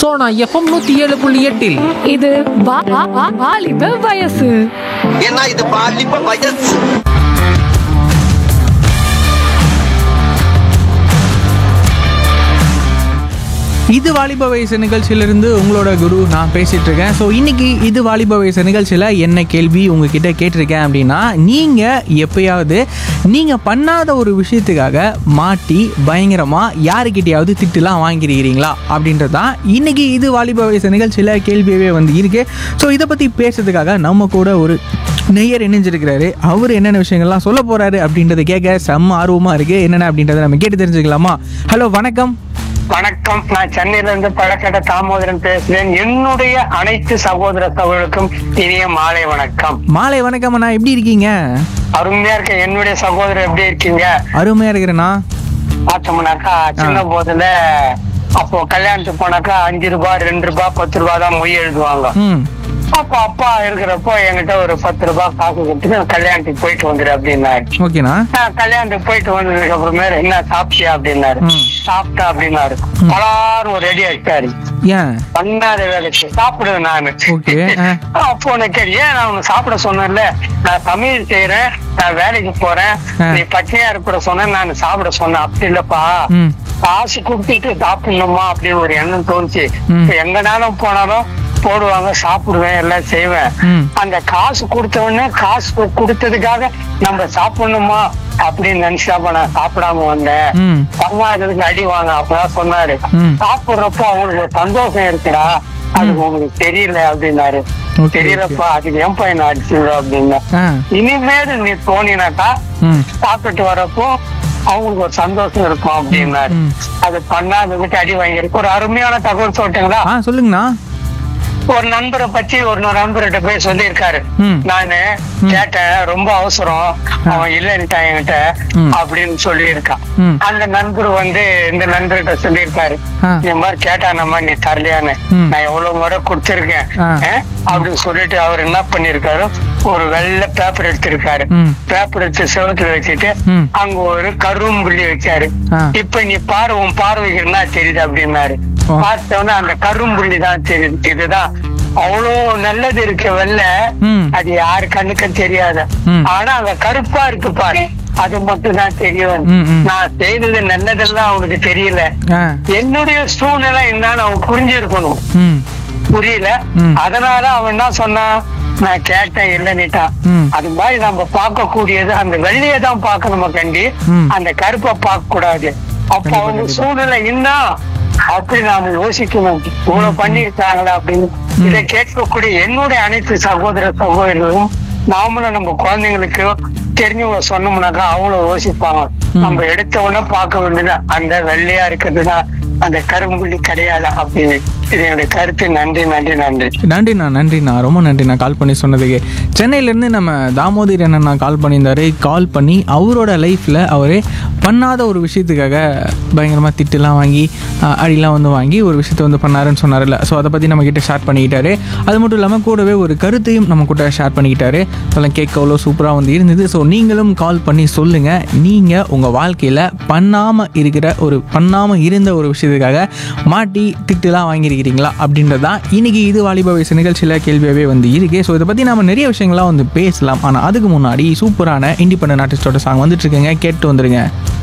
Sona FM நூத்தி ஏழு புள்ளி எட்டில் இது வா- வா- வா- வாலிப வயசு ஏன்னா இது பாலிப்ப வயசு இது வாலிப வயசு நிகழ்ச்சியிலிருந்து உங்களோட குரு நான் பேசிட்டு இருக்கேன் ஸோ இன்னைக்கு இது வாலிப வயசு நிகழ்ச்சியில் என்ன கேள்வி உங்ககிட்ட கேட்டிருக்கேன் அப்படின்னா நீங்கள் எப்பயாவது நீங்கள் பண்ணாத ஒரு விஷயத்துக்காக மாட்டி பயங்கரமாக யாருக்கிட்டையாவது திட்டுலாம் வாங்கியிருக்கிறீங்களா அப்படின்றது தான் இன்னைக்கு இது வாலிப வயசு நிகழ்ச்சியில் கேள்வியவே வந்து இருக்கு ஸோ இதை பற்றி பேசுறதுக்காக நம்ம கூட ஒரு நெய்யர் இணைஞ்சிருக்கிறாரு அவர் என்னென்ன விஷயங்கள்லாம் சொல்ல போறாரு அப்படின்றத கேட்க செம்ம ஆர்வமாக இருக்கு என்னென்ன அப்படின்றத நம்ம கேட்டு தெரிஞ்சுக்கலாமா ஹலோ வணக்கம் வணக்கம் நான் சென்னையில இருந்து பழக்கடை தாமோதரன் பேசுறேன் என்னுடைய அனைத்து சகோதர சகோதரருக்கும் இனிய மாலை வணக்கம் மாலை வணக்கம் அண்ணா எப்படி இருக்கீங்க அருமையா இருக்க என்னுடைய சகோதரர் எப்படி இருக்கீங்க அருமையா இருக்கிறேண்ணா பார்த்தோம்னாக்கா சின்ன போதுல அப்போ கல்யாணத்துக்கு போனாக்கா அஞ்சு ரூபாய் ரெண்டு ரூபாய் பத்து ரூபாய் தான் மொய் எழுதுவாங்க ம் அப்போ அப்பா இருக்கிறப்போ என்கிட்ட ஒரு பத்து ரூபாய் காசு கொடுத்துட்டு கல்யாணத்துக்கு போயிட்டு வந்துரு அப்படின்னாரு ஓகேண்ணா நான் கல்யாணத்துக்கு போயிட்டு வந்ததுக்கு அப்புறமே என்ன சாப்பிட்டியா அப்படின்னாரு ம். சாப்பிட்டா அப்படின்னாரு பலாரும் ஒரு ரெடி ஆயிட்டாரு ஏன் பண்ணாத வேலைக்கு சாப்பிடுவேன் நானு ஓகே ஆ. அப்போ உனக்கு ஏன் நான் உன்னை சாப்பிட சொன்னேன்ல நான் சமையல் செய்யறேன் நான் வேலைக்கு போறேன் ஆ. நீ பச்சையா இருக்கிற சொன்ன நான் சாப்பிட சொன்னேன் அப்படி இல்லப்பா ம் காசு கொடுத்துட்டு சாப்பிடணுமா அப்படின்னு ஒரு எண்ணம் தோணுச்சு ம். இப்ப எங்கனாலும் போனாலும் போடுவாங்க சாப்பிடுவேன் எல்லாம் செய்வேன் ம். அந்த காசு கொடுத்த உடனே காசு கொடுத்ததுக்காக நம்ம சாப்பிடணுமா அப்படின்னு நினைச்சாப்ப நான் சாப்பிடாம வந்தேன் ம் பரவாயில்லதுக்கு அடி வாங்க அப்பதான் சொன்னாரு ம். சாப்பிடுறப்போ அவங்களுக்கு ஒரு சந்தோஷம் இருக்குடா அது உங்களுக்கு தெரியல அப்படின்னாரு Okay, தெரியலப்பா அதுக்கு ஏன் பையன் அடிச்சுங்க அப்படின்னா ஆ இனிமேல் நீ போனினாக்கா ம் சாப்பிட்டு வரப்போ அவங்களுக்கு ஒரு சந்தோஷம் இருக்கும் அப்படின்னாரு ம். அது பண்ணாததுக்கு அடி வாங்கியிருக்கு ஒரு அருமையான தகவல் சொல்லிட்டுங்களா ஆ சொல்லுங்கண்ணா ஒரு நண்பரை பத்தி ஒரு நண்பர்கிட்ட போய் சொல்லியிருக்காரு ம். நானு கேட்டேன் ரொம்ப அவசரம் அவன் இல்லைன்ட்டான் என்கிட்ட ம். அப்படின்னு சொல்லியிருக்கான் ம். அந்த நண்பர் வந்து இந்த நண்பர்கிட்ட சொல்லியிருக்காரு ஆ. இந்த மாதிரி கேட்டானம்மா நீ தரலையான்னு ம். நான் எவ்வளவு முறை கொடுத்திருக்கேன் ஆ. ஆ? அப்படின்னு சொல்லிட்டு அவர் என்ன பண்ணிருக்காரு ஒரு வெள்ளை பேப்பர் எடுத்திருக்காரு ம். பேப்பர் எடுத்து செவத்துல வச்சுட்டு ம். அங்க ஒரு கரும்புள்ளி வச்சாரு ஆ. இப்ப நீ பாரு உன் பார்வைக்கு என்ன தெரியுது அப்படின்னாரு ஆ. பார்த்தவொடனே அந்த கரும்புள்ளி தான் தெரியுது இதுதான் அவ்வளோ நல்லது இருக்க வெள்ள ம். அது யாரு கண்ணுக்கும் தெரியாது ம். ஆனா அந்த கருப்பா இருக்கு பாரு அது மட்டும் தான் தெரியும் ம், ம். நான் செய்தது நல்லதெல்லாம் அவனுக்கு தெரியல ஆ என்னுடைய சூழ்நிலை என்னன்னு அவன் புரிஞ்சிருக்கணும் ம் புரியல ம். அதனால அவன் என்ன சொன்னான் நான் கேட்டேன் இல்லன்னுட்டான் ம். அது மாதிரி நம்ம பார்க்க கூடியது அந்த வெள்ளையை தான் பார்க்கணுமா கண்டி ம். அந்த கருப்பை பார்க்க கூடாது அப்ப கண்டிப்பா, அவங்க கண்டிப்பா. சூழ்நிலை என்ன அப்படி நாம யோசிக்கணும் இவ்வளவு பண்ணிருக்காங்களா அப்படின்னு இதை கேட்கக்கூடிய என்னுடைய அனைத்து சகோதர சகோதரர்களும் நாமளும் நம்ம குழந்தைங்களுக்கு தெரிஞ்சவங்க சொன்னோம்னாக்கா அவங்களும் யோசிப்பாங்க நம்ம எடுத்த உடனே பார்க்க வேண்டியது அந்த வெள்ளையா இருக்கிறதுதான் அந்த கரும்புள்ளி கிடையாது அப்படின்னு இது என்னுடைய கருத்து நன்றி நன்றி நன்றி நன்றிண்ணா நன்றிண்ணா ரொம்ப நன்றிண்ணா கால் பண்ணி சொன்னதுக்கு சென்னையிலேருந்து நம்ம தாமோதர் அண்ணா கால் பண்ணியிருந்தாரு கால் பண்ணி அவரோட லைஃப்பில் அவரே பண்ணாத ஒரு விஷயத்துக்காக பயங்கரமாக திட்டுலாம் வாங்கி அஹ், அடிலாம் வந்து வாங்கி ஒரு விஷயத்த வந்து பண்ணாருன்னு சொன்னார்ல ஸோ அதை பற்றி நம்ம கிட்ட ஷேர் பண்ணிக்கிட்டாரு அது மட்டும் இல்லாமல் கூடவே ஒரு கருத்தையும் நம்ம கூட ஷேர் பண்ணிக்கிட்டாரு அதெல்லாம் கேட்க அவ்வளோ சூப்பராக வந்து இருந்தது ஸோ நீங்களும் கால் பண்ணி சொல்லுங்கள் நீங்கள் உங்கள் வாழ்க்கையில் பண்ணாமல் இருக்கிற ஒரு பண்ணாமல் இருந்த ஒரு விஷயத்துக்காக மாட்டி திட்டுலாம் வாங்கியிருக்கிறீங்களா அப்படின்றது தான் இன்றைக்கி இது வாலிப வயசு நிகழ்ச்சியில் கேள்வியாகவே வந்து இருக்கு ஸோ இதை பற்றி நம்ம நிறைய விஷயங்கள்லாம் வந்து பேசலாம் ஆனால் அதுக்கு முன்னாடி சூப்பரான இண்டிபெண்டன்ட் ஆர்டிஸ்டோட சாங் வந்துட்டு இருக்குங்க கேட்டு வந்துருங்க